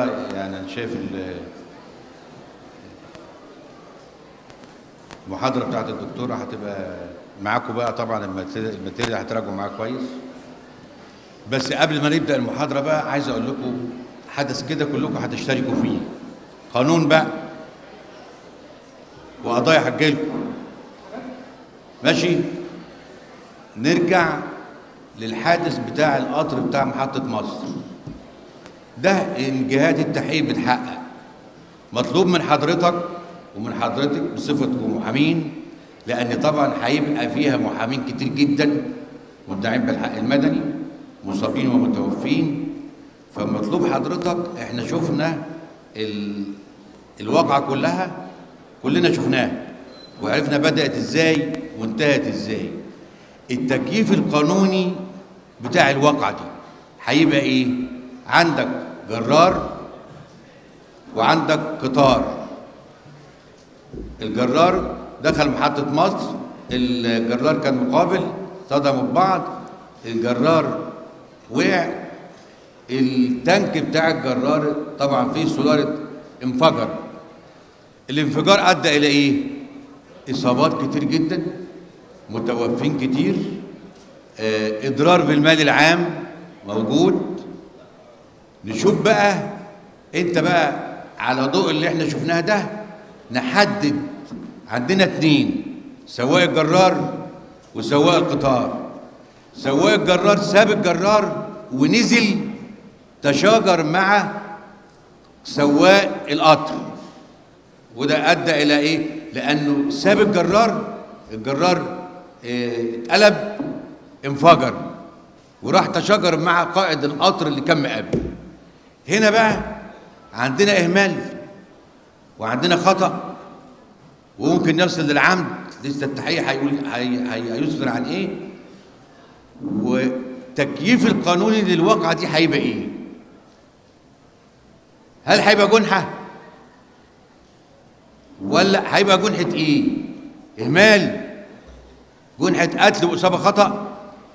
المحاضرة يعني أنا شايف ال- المحاضرة بتاعت الدكتورة هتبقى معاكم بقى طبعا الماتيريال الماتيريال هتراجعوا معاها كويس بس قبل ما نبدأ المحاضرة بقى عايز أقول لكم حدث كده كلكم هتشتركوا فيه قانون بقى وقضايا هتجيلكم ماشي نرجع للحادث بتاع القطر بتاع محطة مصر ده إن جهات التحقيق بتحقق مطلوب من حضرتك ومن حضرتك بصفتكم محامين لأن طبعا هيبقى فيها محامين كتير جدا مدعين بالحق المدني مصابين ومتوفين فمطلوب حضرتك احنا شفنا ال... الواقعة كلها كلنا شفناها وعرفنا بدأت ازاي وانتهت ازاي التكييف القانوني بتاع الواقعة دي هيبقى ايه عندك جرار وعندك قطار الجرار دخل محطة مصر الجرار كان مقابل صدموا ببعض الجرار وقع التانك بتاع الجرار طبعا فيه سولارة انفجر الانفجار ادى الى ايه اصابات كتير جدا متوفين كتير آه، اضرار بالمال العام موجود نشوف بقى انت بقى على ضوء اللي احنا شفناه ده نحدد عندنا اتنين سواق الجرار وسواق القطار سواق الجرار ساب الجرار ونزل تشاجر مع سواق القطر وده ادى الى ايه لانه ساب الجرار الجرار اه، اتقلب انفجر وراح تشاجر مع قائد القطر اللي كان مقابل هنا بقى عندنا اهمال وعندنا خطا وممكن يصل للعمد لسه التحقيق هيقول هي- هي- هيصدر عن ايه والتكييف القانوني للواقعه دي هيبقى ايه هل هيبقى جنحه ولا هيبقى جنحه ايه اهمال جنحه قتل واصابه خطا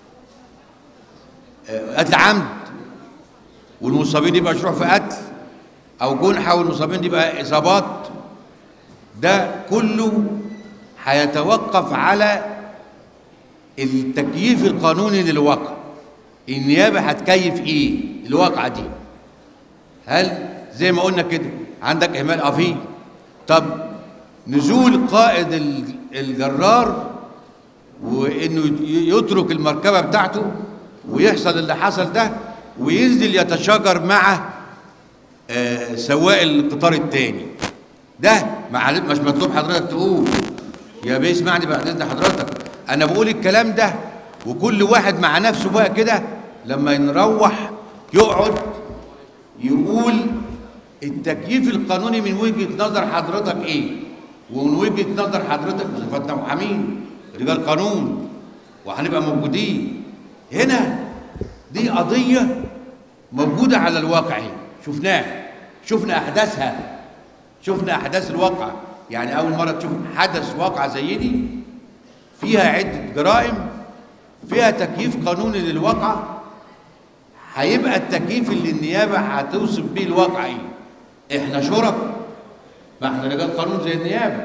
آه، قتل عمد والمصابين يبقى مشروع في قتل او جنحه والمصابين يبقى اصابات ده كله هيتوقف على التكييف القانوني للواقع النيابه هتكيف ايه الواقعه دي هل زي ما قلنا كده عندك اهمال اه فيه طب نزول قائد ال- الجرار وانه ي- يترك المركبه بتاعته ويحصل اللي حصل ده وينزل يتشاجر مع آه، سواق القطار التاني ده معل- مش مطلوب حضرتك تقول يا بيه اسمعني بعد اذن حضرتك انا بقول الكلام ده وكل واحد مع نفسه بقى كده لما نروح يقعد يقول التكييف القانوني من وجهه نظر حضرتك ايه ومن وجهه نظر حضرتك بصفتنا محامين رجال قانون وهنبقى موجودين هنا دي قضيه موجوده على الواقع هنا شفناها شفنا احداثها شفنا احداث الواقع يعني اول مره تشوف حدث واقع زي دي فيها عده جرائم فيها تكييف قانوني للواقع هيبقى التكييف اللي النيابه هتوصف بيه الواقع ايه احنا شرك ما احنا رجال قانون زي النيابه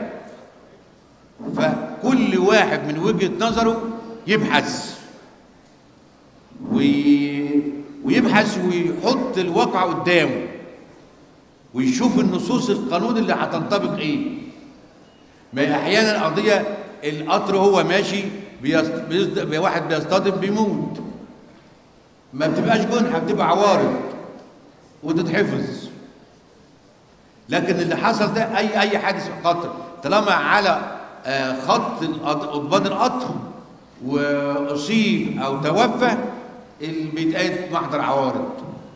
فكل واحد من وجهه نظره يبحث وي... ويبحث ويحط الواقع قدامه ويشوف النصوص القانون اللي هتنطبق ايه ما احيانا قضيه القطر هو ماشي بيص... بيصد... واحد بيصطدم بيموت ما بتبقاش جنحه بتبقى عوارض وتتحفظ لكن اللي حصل ده اي اي حادث في القطر طالما على آه، خط القط- قضبان القطر واصيب او توفى اللي بيتقاد محضر عوارض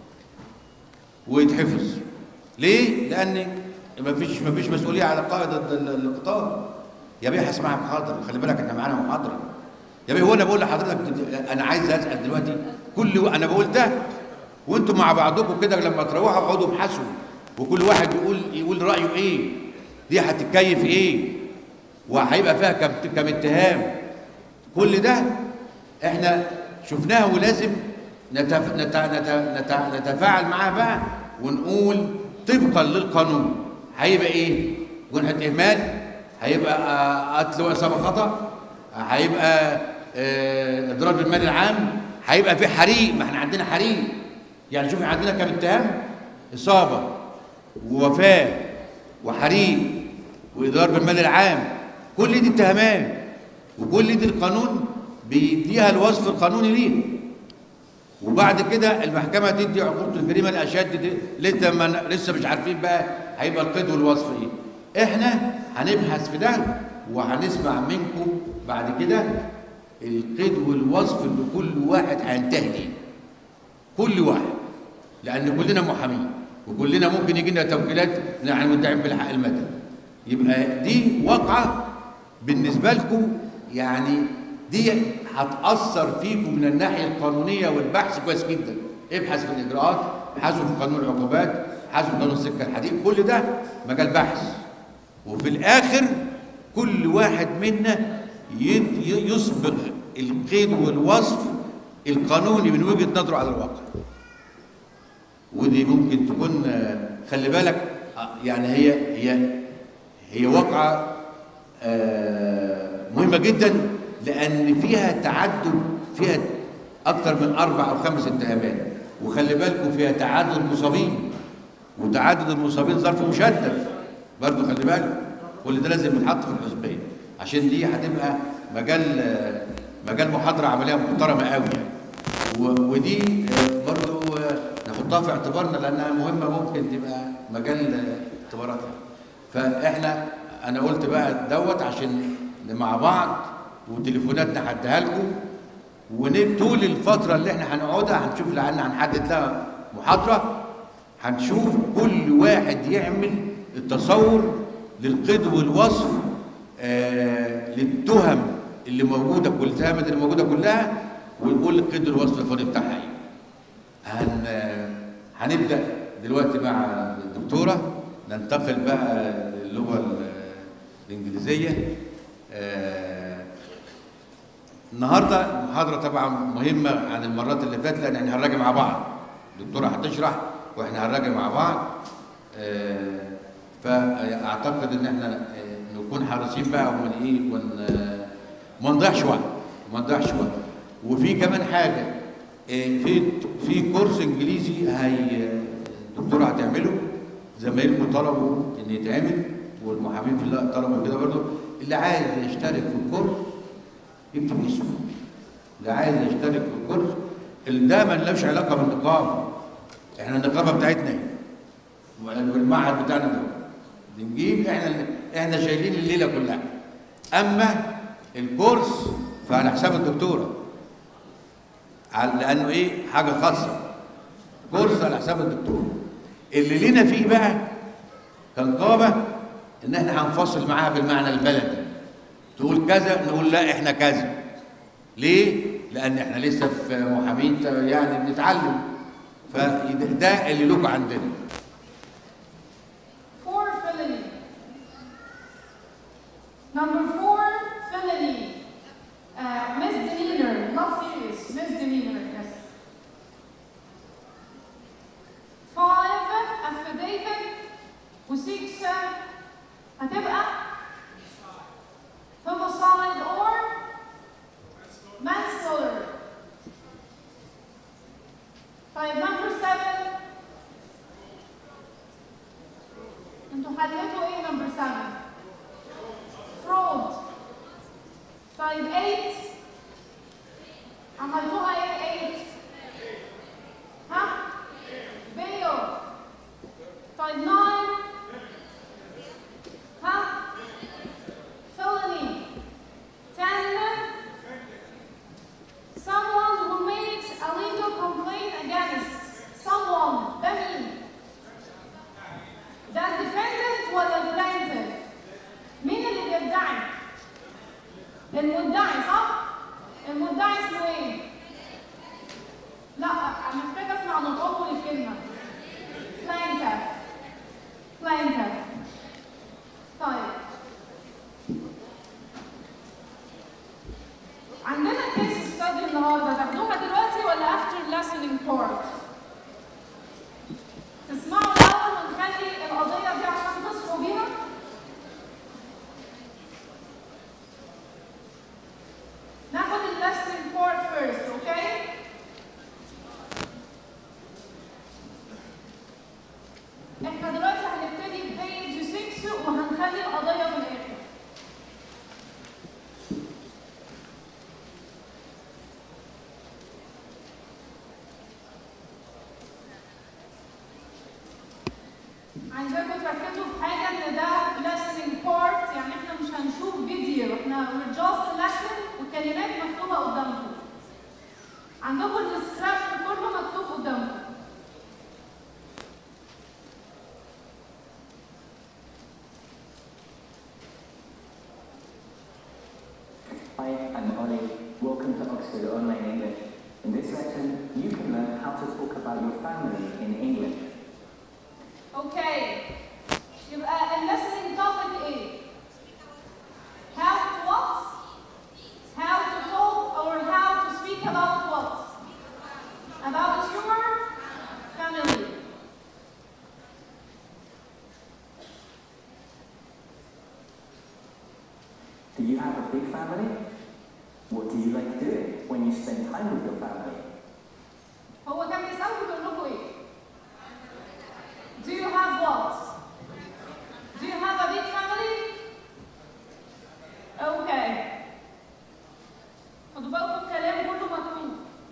ويتحفظ ليه؟ لان مفيش مفيش مسؤوليه على قائد ال- ال- القطار يا بيه هسمع محاضره خلي بالك احنا معانا محاضره يا بيه هو انا بقول لحضرتك انا عايز اسال دلوقتي كل انا بقول ده وانتوا مع بعضكم كده لما تروحوا اقعدوا ابحثوا وكل واحد يقول يقول رايه ايه دي هتتكيف ايه وهيبقى فيها كم كم اتهام كل ده احنا شفناها ولازم نتف... نت... نت... نت... نتفاعل معاها بقى ونقول طبقا للقانون هيبقى ايه؟ جنحة اهمال هيبقى آه، قتل واصابه خطا هيبقى آه، اضرار بالمال العام هيبقى في حريق ما احنا عندنا حريق يعني شوف عندنا كم اتهام اصابه ووفاه وحريق واضرار بالمال العام كل دي اتهامات وكل دي القانون بيديها الوصف القانوني ليه وبعد كده المحكمه تدي عقوبه الجريمه الاشد دي لسه ما لسه مش عارفين بقى هيبقى القيد والوصف ايه احنا هنبحث في ده وهنسمع منكم بعد كده القيد والوصف اللي كل واحد هينتهي ليه كل واحد لان كلنا محامين وكلنا ممكن يجي لنا توكيلات نحن مدعين بالحق المدني يبقى دي واقعه بالنسبه لكم يعني دي هتاثر فيكم من الناحيه القانونيه والبحث كويس جدا ابحث في الاجراءات ابحثوا في قانون العقوبات ابحثوا في قانون السكه الحديد كل ده مجال بحث وفي الاخر كل واحد منا ي- ي- يسبق القيد والوصف القانوني من وجهه نظره على الواقع ودي ممكن تكون آه، خلي بالك آه، يعني هي هي هي واقعه آه، مهمه جدا لان فيها تعدد فيها اكثر من اربع او خمس اتهامات وخلي بالكم فيها تعدد المصابين وتعدد المصابين ظرف مشدد برضه خلي بالك كل ده لازم يتحط في الحسبان عشان دي هتبقى مجال آه، مجال محاضره عمليه محترمه قوي يعني و- ودي آه، برضو آه، نحطها في اعتبارنا لانها مهمه ممكن تبقى مجال آه، اختبارات فاحنا انا قلت بقى دوت عشان مع بعض وتليفوناتنا هديها لكم وطول الفتره اللي احنا هنقعدها هنشوف لان هنحدد لها محاضره هنشوف كل واحد يعمل التصور للقيد والوصف آه للتهم اللي موجوده كل التهمات اللي موجوده كلها ونقول القيد والوصف الفاضي بتاعها ايه. هن هنبدا دلوقتي مع الدكتوره ننتقل بقى للغه ال- الانجليزيه آه النهارده المحاضره طبعا مهمه عن المرات اللي فاتت لان احنا هنراجع مع بعض الدكتوره هتشرح واحنا هنراجع مع بعض آه، فاعتقد ان احنا آه، نكون حريصين بقى ومن ايه ون آه، ما نضيعش وقت ما نضيعش وقت وفي كمان حاجه آه، في في كورس انجليزي هي الدكتوره هتعمله زمايلكم طلبوا ان يتعمل والمحامين في الله طلبوا كده برضه اللي عايز يشترك في الكورس يكتب اسمه اللي عايز يشترك في الكورس اللي ده ملوش علاقه بالنقابه احنا النقابه بتاعتنا ايه؟ والمعهد بتاعنا ده بنجيب احنا احنا شايلين الليله كلها اما الكورس فعلى حساب الدكتوره على- لانه ايه حاجه خاصه كورس على حساب الدكتور اللي لينا فيه بقى كنقابه ان احنا هنفصل معاها بالمعنى البلدي تقول كذا نقول لا احنا كذا ليه لان احنا لسه في محامين يعني بنتعلم فده اللي لكم عندنا Four felony. Number four, felony. Uh, misdemeanor, not serious, misdemeanor, yes. Five, affidavit. وسix, uh, هتبقى homicide or manslaughter. طيب number seven, انتوا حليتوا ايه نمبر 7 فرود طيب 8 عملتوها ايه 8 ها بيو طيب 9 ها felony 10 someone who makes a legal complaint against someone ده مين ده الديفندنت ولا البلانتف؟ مين اللي بيدعي؟ المدعي صح؟ المدعي اسمه ايه؟ لا انا محتاجه اسمع نطقه الكلمه plaintiff plaintiff طيب عندنا كيس ستادي النهارده تاخدوها دلوقتي ولا after lesson in court؟ تسمعوا عايزاكم تركزوا في حاجة إن ده listening part يعني إحنا مش هنشوف فيديو إحنا we're just listen والكلمات مكتوبة قدامكم. عندكم السكريبت كله مكتوب قدامكم. Hi, I'm Ollie. Welcome to Oxford Online English. In this lesson, you can learn how to talk about your family in English. Okay. يبقى الليسننج topic ايه؟ How to what? How to talk or how to speak about what? About your family. Do you have a big family? What do you like doing when you spend time with your family? هو كان بيسألكم بيقول لكم ايه؟ Do you have what? Do you have a big family? Okay. خدوا بالكم الكلام كله مكتوب.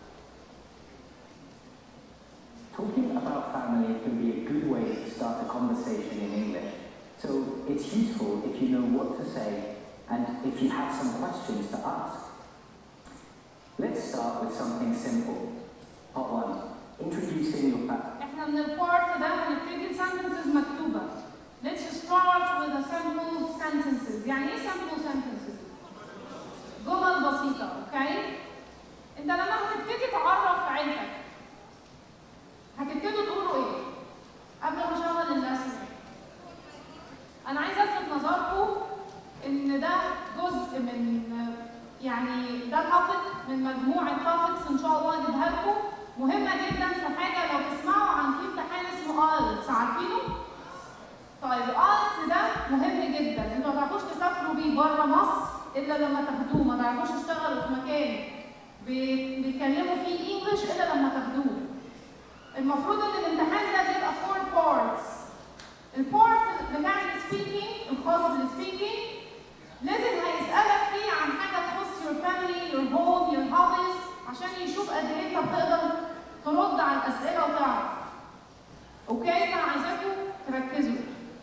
Talking about family can be a good way to start a conversation in English. So it's useful if you know what to say and if you have some questions to ask. Let's start with something simple. Part one, introducing your family. احنا من البارت ده هنبتدي sentences مكتوبة. Let's start with a simple sentences. يعني ايه simple sentences؟ جمل بسيطة، اوكي؟ انت لما هتبتدي تعرف عيلتك هتبتدوا تقولوا ايه؟ قبل ما اشغل اللسن. انا عايزة الفت نظركم ان ده جزء من يعني ده topic من مجموعة topics ان شاء الله اجيبها لكم مهمة جدا في حاجة لو تسمعوا عن في امتحان اسمه ايلتس عارفينه؟ طيب الايلتس ده مهم جدا انتوا ما تعرفوش تسافروا بيه بره مصر الا لما تاخدوه ما تعرفوش تشتغلوا في مكان بي- بيتكلموا فيه انجلش الا لما تاخدوه المفروض ان الامتحان ده بيبقى فور بارتس البارت بتاع السبيكينج الخاص بالسبيكينج لازم هيسألك فيه عن حاجة تخص your family, your home, your hobbies عشان يشوف قد ايه انت بتقدر ترد على الأسئلة وتعرف. اوكي؟ فأنا عايزاكم تركزوا.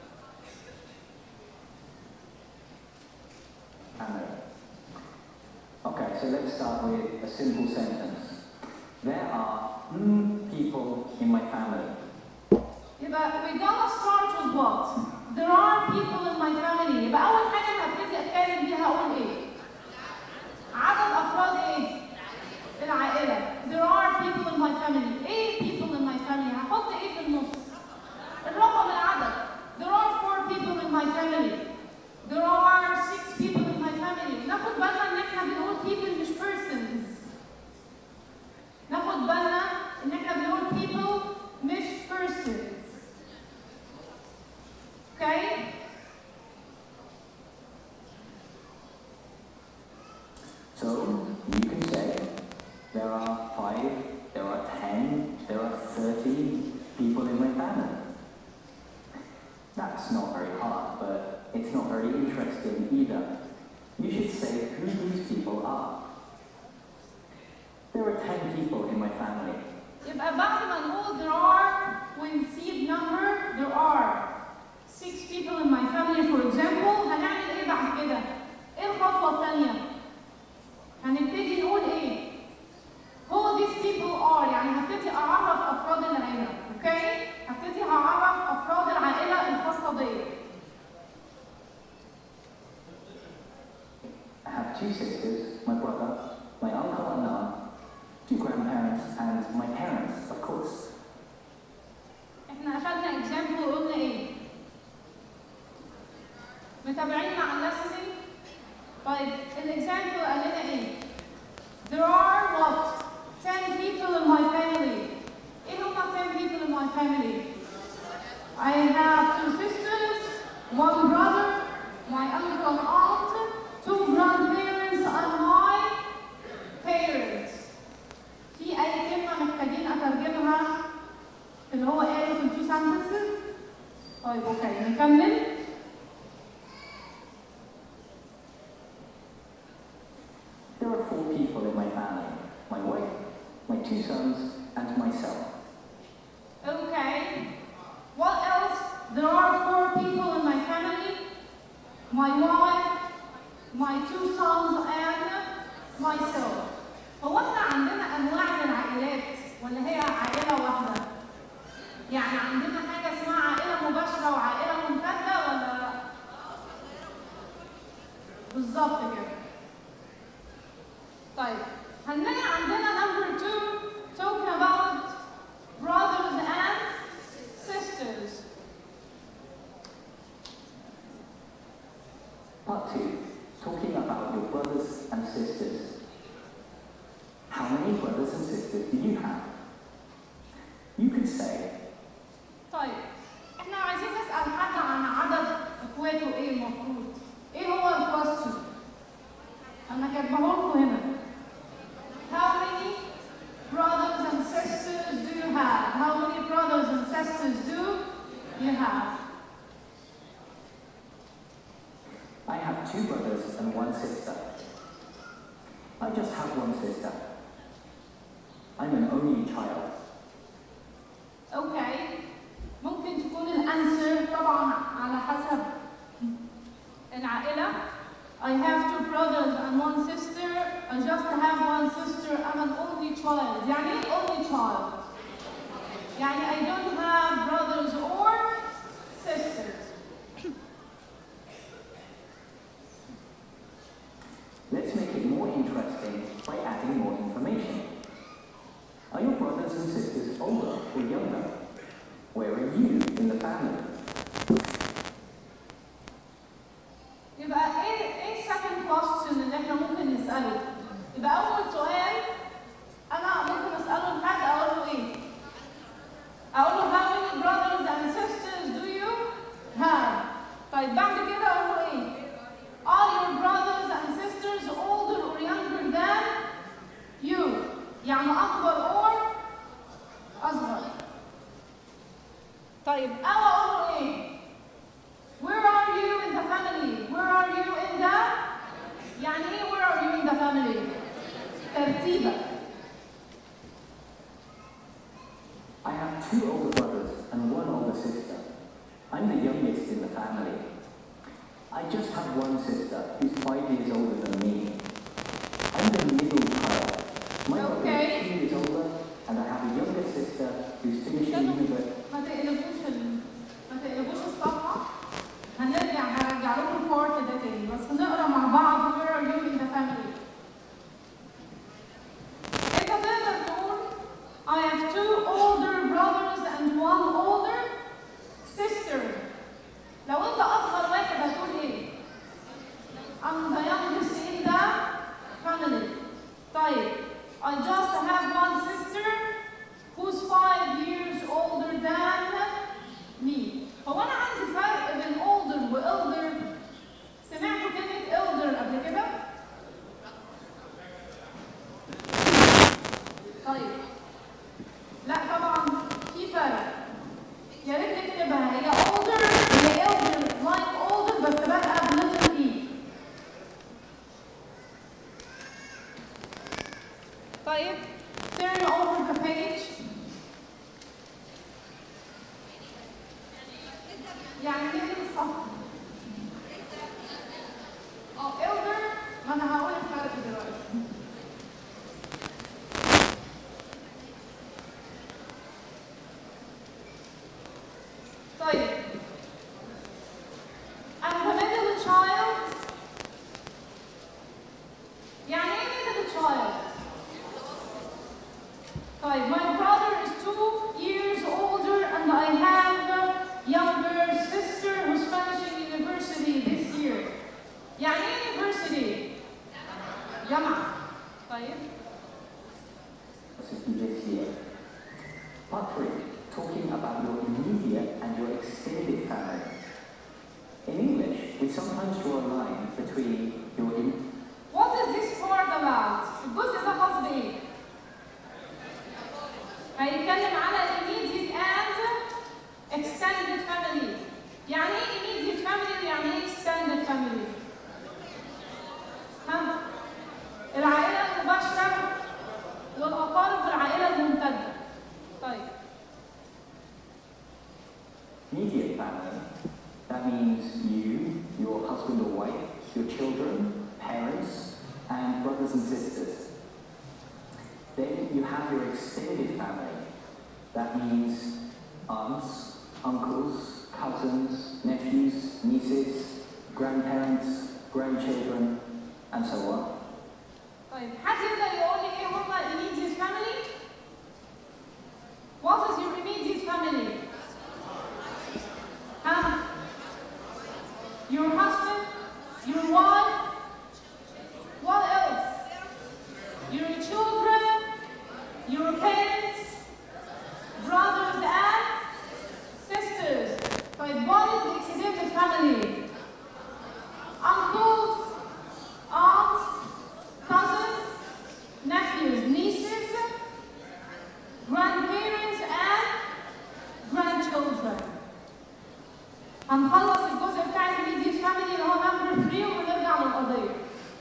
family. Okay, so let's start with a simple sentence. There are mm, people in my family. يبقى we gonna start with what? There are people in my family. يبقى أول حاجة هبتدي أتكلم بيها أقول إيه؟ عدد أفراد إيه؟ العائلة. There are people in my family. إيه people in my family؟ هحط إيه في النص؟ الرقم العدد. There are four people in my family. There are six people in my family. ناخد بالنا إن إحنا بنقول people مش persons. ناخد بالنا إن إحنا بنقول people مش persons. Okay? So you can say there are five, there are ten, there are thirty people in my family. That's not very hard, but it's not very interesting either. You should say who these people are. There are ten people in my family. يبقى بعد ما نقول there are ونسيب number there are six people in my family for example هنعمل ايه بعد كده؟ ايه الخطوة الثانية؟ هنبتدي نقول ايه؟ who these people are يعني هبتدي اعرف افراد العيلة اوكي؟ هبتدي اعرف افراد العائلة الخاصة بيا I have two sisters, my brother, my uncle and aunt, two grandparents, and my parents, of course. احنا اخدنا example وقلنا ايه؟ متابعين مع الليسننج؟ طيب الاكزامبل قال لنا ايه؟ There are what? 10 people in my family. ايه هما 10 people in my family? I have two sisters, one brother, my uncle and aunt, two grandparents and my parents. في أي كلمة محتاجين أترجمها في اللي هو قاله في التو sentences؟ طيب اوكي نكمل. There are four people in my family my wife, my two sons, and myself. Okay. What else? There are my wife, my two sons and myself. هو احنا عندنا انواع من العائلات ولا هي عائله واحده؟ يعني عندنا حاجه اسمها عائله مباشره وعائله ممتده ولا بالظبط كده. طيب هنلاقي عندنا number two talking about brothers and sisters. Part two, talking about your brothers and sisters. How many brothers and sisters do you have? You could say, طيب احنا عايزين نسأل حد عن عدد اخواته ايه المفروض؟ ايه هو الكويستشن؟ انا كاتبه لكم هنا. How many brothers and sisters do you have? How many brothers and sisters do you have? I have two brothers and one sister. I just have one sister. I'm an only child. اوكي ممكن تكون الانسر طبعا على حسب العائلة I have two brothers and one sister I just have one sister I'm an only child يعني ايه only child؟ يعني I don't have brothers or sisters Let's make it more interesting by adding more information. Are your brothers and sisters older or younger? Where are you in the family? يبقى ايه ايه second question اللي احنا ممكن نسأله؟ يبقى أول سؤال أنا ممكن أسأله لحد أقول له إيه؟ أقول له how many brothers and sisters do you have؟ طيب بعد كده أقول له إيه؟ Are your brothers and sisters older or younger than you؟ يعني أكبر or أصغر؟ طيب أو أقول له إيه؟ Where are you in the family? Where are you in the يعني ايه where are you in the family؟ ترتيبك I have two older brothers and one older sister. I'm the youngest in the family. I just have one sister who's five years older than me. I'm the middle child. My brother Okay. is two years older, and I have a younger sister who's finishing university. ما تقلبوش ال... ما تقلبوش الصفحة هنرجع هرجع لكم البارت ده تاني بس نقرا مع بعض where are you in the family انت تقدر تقول I have two older brothers and one older sister لو انت اصغر واحد هتقول ايه؟ I'm the youngest in the family طيب I just have one sister who's five years older than me هو انا عندي فرق بين older و elder سمعتوا كلمة elder قبل كده؟ طيب لا طبعا في فرق يا ريت نكتبها هي older هي elder like older بس بادئة بلتر e طيب turn over the page يعني نقلب الصفحة اه elder ما انا هقول الفرق دلوقتي طيب I'm the middle child يعني ايه middle child؟ طيب my brother is two years older and I have a younger sister who's finishing university this year يعني ايه university؟ جامعة طيب this year. Part three, talking about your immediate and your extended family. In English, we sometimes draw a line between your im- What is this part about? الجزء ده خاص بإيه؟ هيتكلم على immediate and extended family. يعني ايه immediate family ويعني ايه extended family؟ ها؟ العائلة المباشرة والأقارب والعائلة الممتدة. طيب immediate family. That means you, your husband or wife, your children, parents, and brothers and sisters. Then you have your extended family. That means aunts, uncles, cousins, nephews, nieces, grandparents, grandchildren, and so on. طيب حد يقدر يقول لي ايه هما immediate family؟ What is your immediate family? ها؟ Your husband, your wife, what else? Your children, your parents, brothers and sisters. طيب what is the extended family? Uncles, aunts, cousins, nephews, nieces, grandparents, and grandchildren. هنخلص الجزء بتاع immediate family اللي هو number 3 ونرجع للقضية.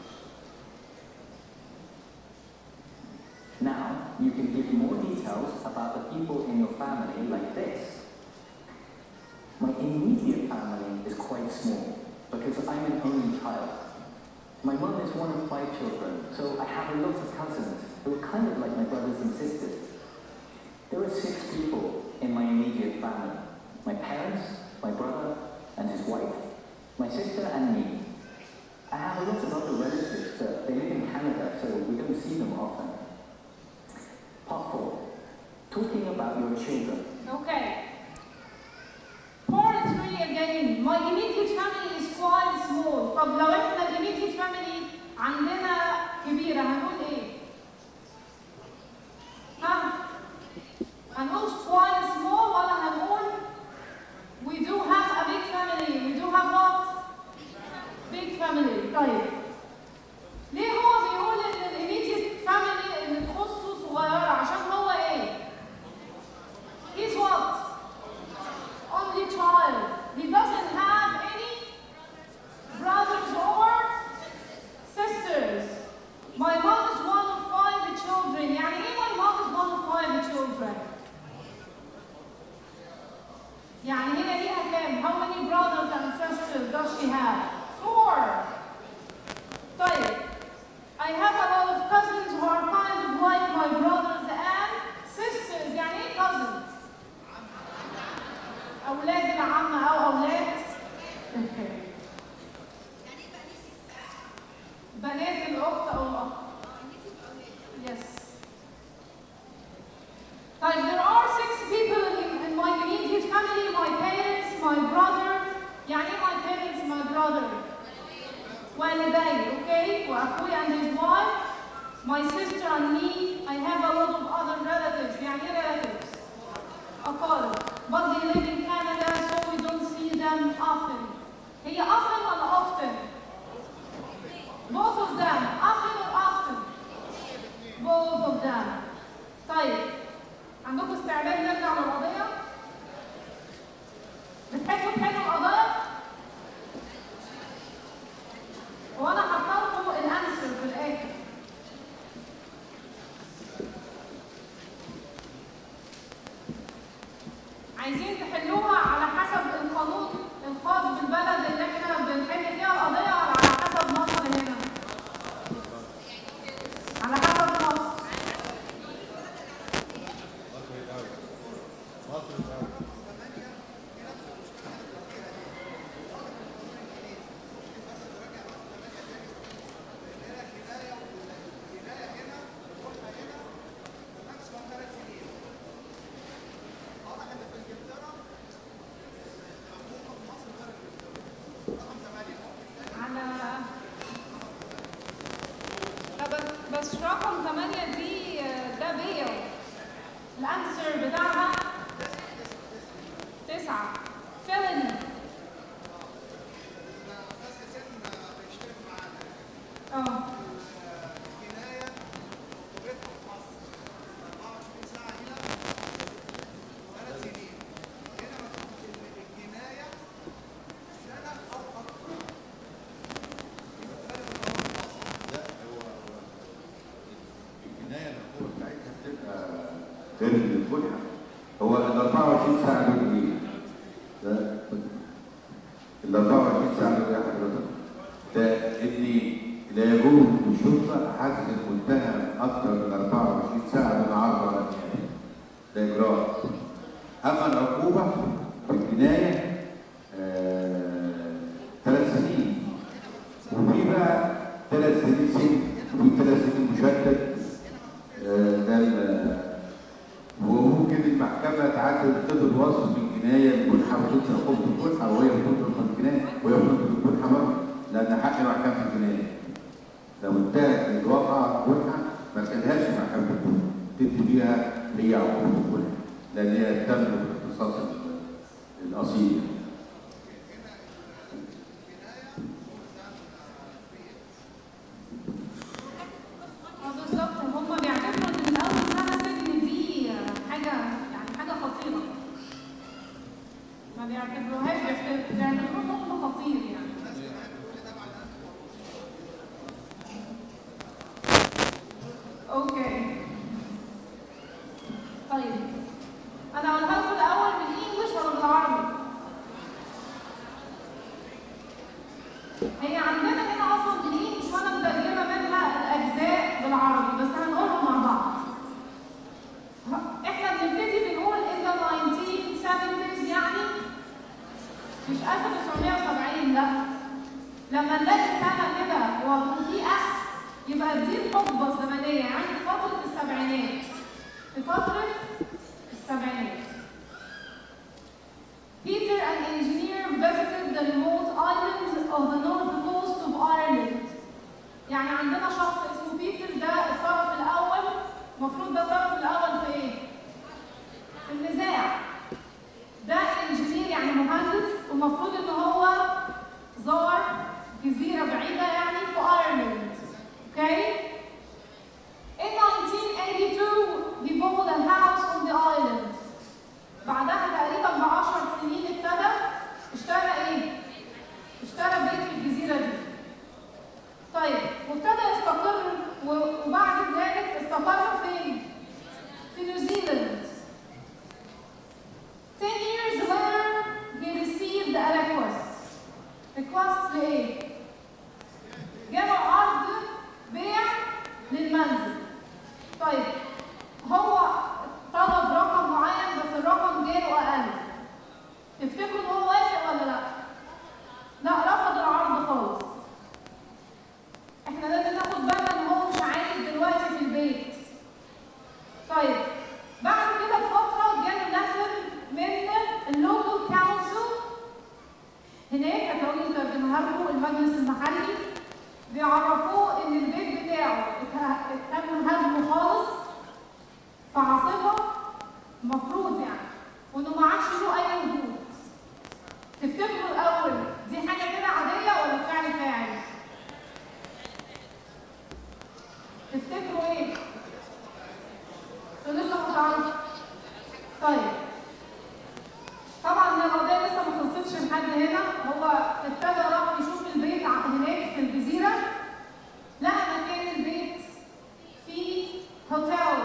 Now, you can give more details about the people in your family like this. My immediate family is quite small because I'm an only child. My mum is one of five children, so I have a lot of cousins who are kind of like my brothers and sisters. There are six people in my immediate family. My parents, my brother and his wife, my sister and me. I have a lot of other relatives, but they live in Canada, so we don't see them often. Part 4. Talking about your children. Okay. Part 3 again. My immediate family is quite small. طب لو احنا immediate family عندنا كبيرة هنقول ايه؟ ها؟ هنقول quite small ولا هنقول we do have a big family. We do have what? Big family. طيب. ليه هو بيقول ان immediate family اللي تخصه صغيرة عشان هو ايه؟ He's what? Only child. He doesn't have any brothers or sisters. My mom is one of five children. يعني ايه my mom is one of five children? يعني هنا ليها كام؟ How many brothers and sisters does she have? Four. طيب. I have a lot of cousins who are kind of like my brothers and sisters. يعني ايه cousins? أولاد العم أو أولاد بنات الأخت أو الأخ. Yes. طيب there are six people in, in my immediate family, my parents, my brother. يعني ايه my parents, my brother? والدي, okay? وأخوي and his wife. My sister and me. I have a lot of other relatives. يعني ايه relatives? أقارب. But they live in Canada, so we don't see them often. هي often ولا often? Both of them. Often or often? Both of them. طيب. عندكم استعداد نرجع للقضية؟ بتحبوا تحلوا القضايا؟ وأنا حاطة لكم الأنسر في الآخر. عايزين تحلوها على حسب القانون الخاص بالبلد اللي احنا بنحل فيها القضية ولا على حسب مصر هنا؟ على حسب مصر. على لا بس بس رقم 8 دي آه، ده بيل الانسر بتاعها تسعة فيلن اه الجنايه العقوبه بتاعتها بتبقى غير اللي بتقولها هو ال 24 ساعه دول ايه؟ ده ال 24 ساعه اللي هي حضرتك ده ان لا يجوز للشرطه حجز المتهم اكثر من 24 ساعه من عرض على النيابه ده اجراء اما العقوبه في الجنايه آه، ثلاث سنين وفي بقى ثلاث سنين سجن وفي ثلاث سنين مشدد آه، ده ال- وممكن المحكمة تعدل تقدر وصف الجناية الجنحة وتطلق عقوبة الجنحة وهي بتطلق الجناية وهي بتطلق الجنحة برضه لأن حق محكمة الجناية لو انتهت الواقعة جنحة ما تخليهاش محكمة الجنحة تدي فيها هي عقوبة الجنحة لأن هي تملك الاختصاص ال- الأصيل اه بالظبط هم بيعتبروا ان اول سنه سجن دي حاجه يعني حاجه خطيره ما بيعتبروهاش بيعتبر- بيعتبروه حكم خطير يعني اوكي طيب انا هقولها لكم الاول بالانجلش ولا بالعربي هي عندنا هنا اصلا بالانجلش وانا مترجمه منها الاجزاء بالعربي بس هنقولهم مع بعض احنا بنبتدي بنقول ان the 1970s يعني مش 1970 لا لما نلاقي سنه كده وفي اكس يبقى دي الحقبه الزمنيه يعني في فتره السبعينات في فتره السبعينات Peter, an engineer, visited the remote island of the north coast of Ireland. يعني عندنا شخص اسمه بيتر ده الطرف الأول المفروض ده الطرف الأول في إيه؟ في النزاع. ده انجينير يعني مهندس والمفروض إن هو زار جزيرة بعيدة يعني في ايرلند. اوكي؟ In 1982 he bought a house on the island. بعدها تقريبا ب 10 سنين ابتدى اشترى ايه؟ اشترى بيت في الجزيره دي. طيب وابتدى يستقر و- وبعد ذلك استقر فين؟ في نيوزيلاند. 10 years later he received a request. request لايه؟ جاله عرض بيع للمنزل. طيب هو طلب رقم معين بس الرقم جاله اقل تفتكروا ان هو وافق ولا لا؟ لا رفض العرض خالص احنا لازم ناخد بالنا ان هو مش عايش دلوقتي في البيت طيب بعد كده بفتره جاله لتر من اللوكال كونسل هناك هتقولي ترجمها لكم المجلس المحلي بيعرفوه ان البيت بتاعه ات- اتم هدمه خالص في عاصفة مفروض يعني وانه ما عادش له اي وجود تفتكروا الاول دي حاجة كده عادية ولا فعل فاعل؟ تفتكروا ايه؟ انتوا لسه متعرفش طيب طبعا القضية لسه ما خلصتش لحد هنا هو ابتدى راح يشوف البيت ع- هناك في الجزيرة لقى مكان البيت فيه هوتيل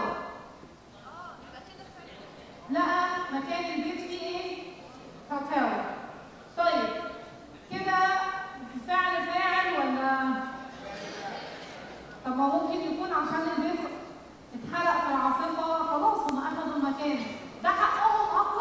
لقى مكان البيت فيه ايه؟ هوتيل. طيب كده فعل فاعل ولا طب ما ممكن يكون عشان البيت اتحرق في العاصفة خلاص هم أخدوا المكان. ده حقهم أصلا؟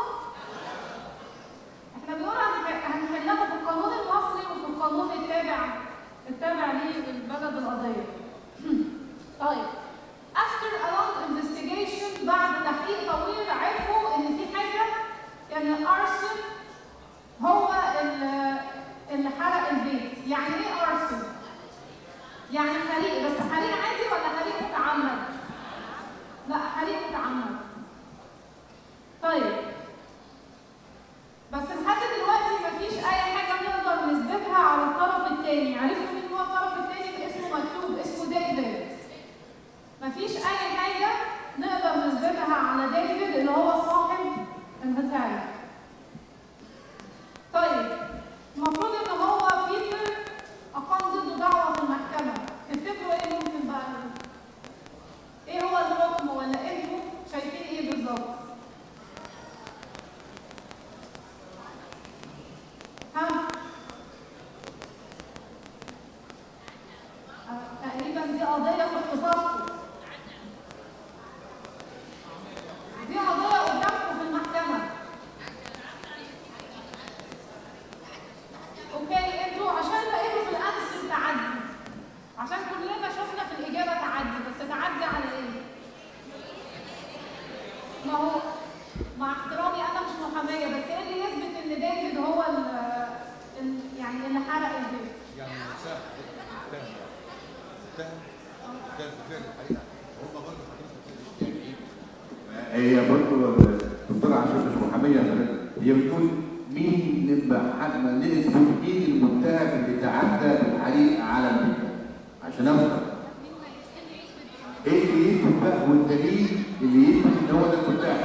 احنا بنقول هنح- هنحلها في القانون المصري وفي القانون التابع التابع للبلد القضية. طيب after a long investigation بعد تحقيق طويل عرفوا ان في حاجه يعني الارسن هو ال- اللي حرق البيت يعني ايه ارسن يعني حريق بس حريق عادي ولا حريق متعمد لا حريق متعمد طيب بس لحد دلوقتي مفيش اي حاجه نقدر نثبتها على الطرف الثاني عرفتوا مين هو الطرف الثاني اسمه مكتوب اسمه ديفيد مفيش اي حاجه نقدر نثبتها على ديفيد اللي هو صاحب الهوتيل طيب المفروض ان هو بيتر اقام ضده دعوه في المحكمه تفتكروا ايه اللي هي برضه الدكتوره عاشور مش محاميه هي بتقول مين نبقى حد ما نثبت مين المتهم اللي تعدى بالحريق على البيت عشان افهم ايه اللي يثبت بقى والدليل اللي يثبت ان هو ده المتهم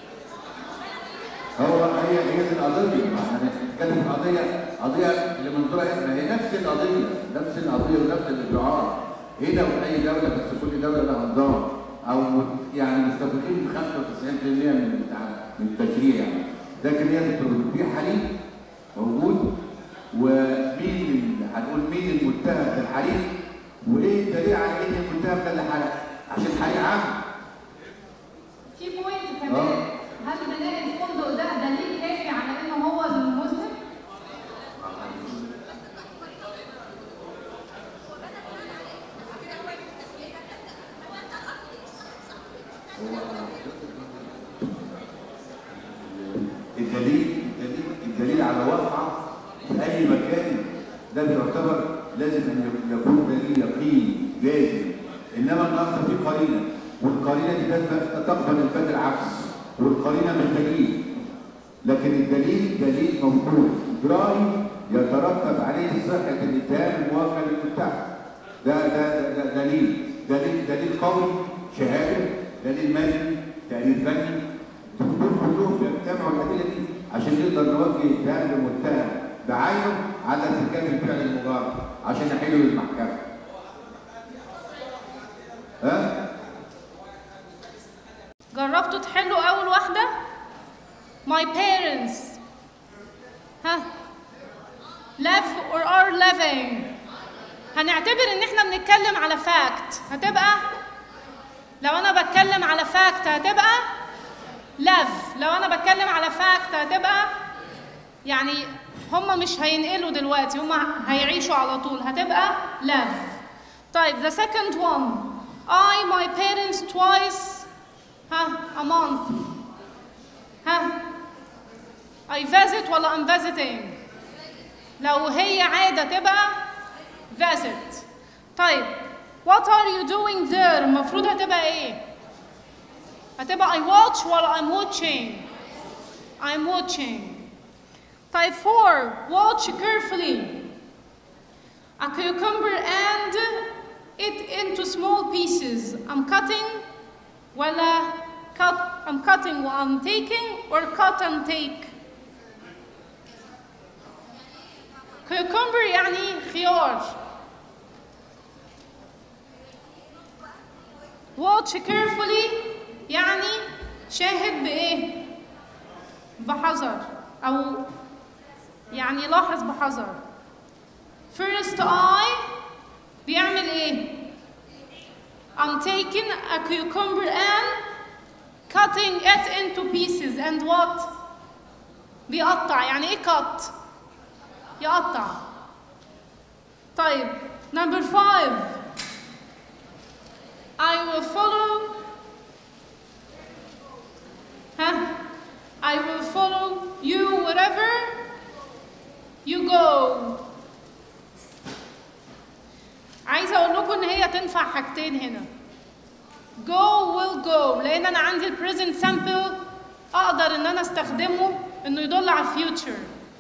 هو هي هي دي القضيه ما احنا بنتكلم في قضيه قضيه اللي منظورها ايه ما هي نفس القضيه نفس القضيه ونفس الاجراءات هنا وفي اي دوله بس كل دوله لها نظام او مت- يعني مستفيدين ب 95% من التع- من التشريع يعني لكن هي بتقول في حريق موجود ومين ال- هنقول مين المتهم في الحريق وايه الدليل على ان المتهم ده اللي حرق عشان حريق عام في بوينت كمان آه. هل بناء الفندق ده دليل كافي على انه هو المذنب؟ الدليل الدليل الدليل على واقعة في أي مكان ده بيعتبر لازم أن يكون دليل يقين جازم إنما النهارده في قرينة والقرينة دي تثبت- تقبل الفات العكس والقرينة مش دليل لكن الدليل دليل موجود إجرائي يترتب عليه صحة الاتهام الموكل للمتهم ده ده ده ده دليل دليل دليل قوي شهادة دليل مادي دليل فني دول كلهم بيجتمعوا الادله دي عشان نقدر نوجه اتهام للمتهم بعينه على ارتكاب الفعل المجرد عشان نحيله للمحكمه. ها؟ جربتوا تحلوا اول واحده؟ My parents ها live or are living هنعتبر ان احنا بنتكلم على فاكت هتبقى لو انا بتكلم على فاكت هتبقى live لو انا بتكلم على فاكت هتبقى يعني هم مش هينقلوا دلوقتي هم هيعيشوا على طول هتبقى live طيب the second one I my parents twice ها a month ها I visit ولا I'm visiting لو هي عادة تبقى visit طيب what are you doing there المفروض هتبقى ايه هتبقى I watch ولا I'm watching I'm watching طيب four watch carefully a cucumber and it into small pieces I'm cutting ولا cut I'm cutting I'm taking or cut and take cucumber يعني خيار watch carefully يعني شاهد بإيه بحذر أو يعني لاحظ بحذر first eye بيعمل إيه I'm taking a cucumber and cutting it into pieces and what بيقطع يعني ايه cut يقطع طيب number five I will follow ها I will follow you wherever you go عايزه اقول لكم ان هي تنفع حاجتين هنا go will go لان انا عندي البريزنت سامبل اقدر ان انا استخدمه انه يدل على الفيوتشر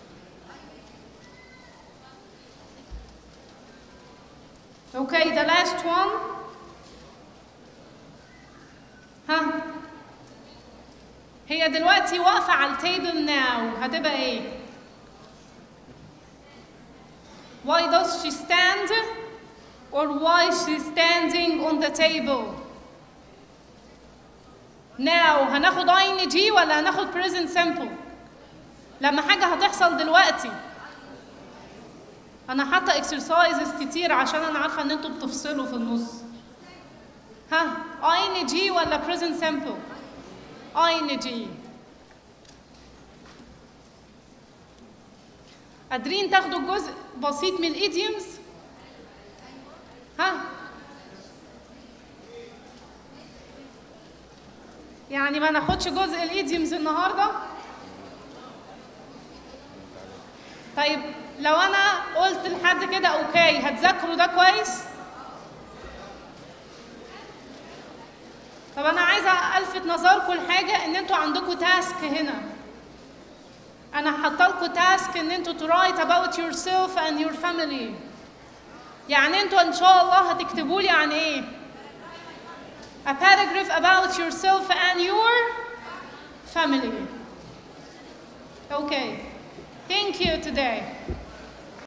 Okay, the last one. ها هي دلوقتي واقفة على التيبل now هتبقى ايه؟ Why does she stand? Or why she's standing on the table? Now هناخد ing ولا هناخد present simple؟ لما حاجة هتحصل دلوقتي أنا حاطة exercises كتير عشان أنا عارفة إن أنتوا بتفصلوا في النص ها ing ولا present simple؟ ing قادرين تاخدوا جزء بسيط من الايديومز ها يعني ما ناخدش جزء الايديومز النهارده طيب لو انا قلت لحد كده اوكي هتذاكروا ده كويس طب انا عايزه الفت نظركم لحاجه ان انتوا عندكم تاسك هنا انا حاطه لكم تاسك ان انتوا to write about yourself and your family يعني انتوا ان شاء الله هتكتبوا لي عن ايه a paragraph about yourself and your family okay thank you today